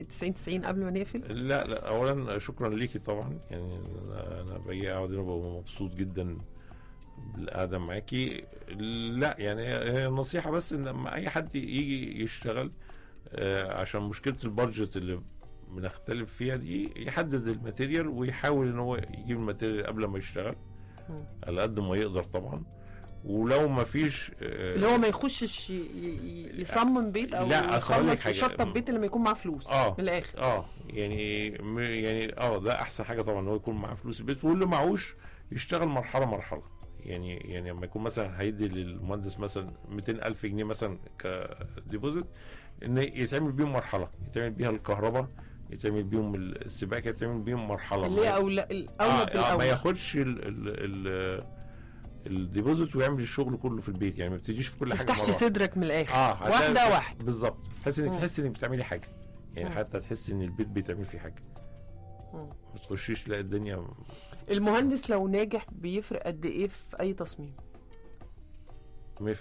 90 90 قبل ما نقفل لا لا اولا شكرا ليكي طبعا يعني انا أنا باجي اقعد هنا ببقى مبسوط جدا بالقعده معاكي لا يعني هي النصيحه بس ان لما اي حد يجي يشتغل آه، عشان مشكله البادجت اللي بنختلف فيها دي يحدد الماتيريال ويحاول ان هو يجيب الماتيريال قبل ما يشتغل مم. على قد ما يقدر طبعا ولو ما فيش آه، اللي هو ما يخشش ي- ي- يصمم بيت او لا، أصل هقول لك يخلص حاجة. يشطب بيت لما يكون معاه فلوس اه من الاخر اه يعني م- يعني اه ده احسن حاجه طبعا ان هو يكون معاه فلوس البيت واللي معهوش يشتغل مرحله مرحله يعني يعني لما يكون مثلا هيدي للمهندس مثلا 200 الف جنيه مثلا كديبوزيت ان يتعمل بيهم مرحله يتعمل بيها الكهرباء يتعمل بيهم السباكه يتعمل بيهم مرحله اللي هي ما- اولى الاولى آه آه ما بالاولى ياخدش ال ال ال الديبوزيت ويعمل الشغل كله في البيت يعني ما بتجيش في كل ما حاجه تفتحش مرة واحدة. صدرك من الاخر اه هتلاقي- واحده واحده بالظبط تحس انك مم. تحس انك بتعملي حاجه يعني مم. حتى تحس ان البيت بيتعمل فيه حاجه مم. ما تخشيش تلاقي الدنيا المهندس لو ناجح بيفرق قد ايه في اي تصميم 100% 100%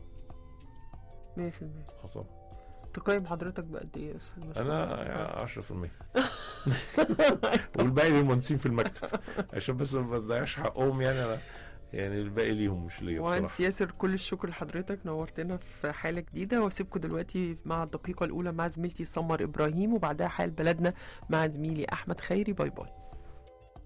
اه طبعا تقيم حضرتك بقد ايه يا استاذ باشمهندس؟ انا 10% والباقي للمهندسين في المكتب عشان بس ما بضيعش حقهم يعني انا يعني الباقي ليهم مش ليا مهندس بصراحه ياسر كل الشكر لحضرتك نورتنا في حالة جديدة واسيبكم دلوقتي مع الدقيقة الأولى مع زميلتي سمر إبراهيم وبعدها حال بلدنا مع زميلي أحمد خيري باي باي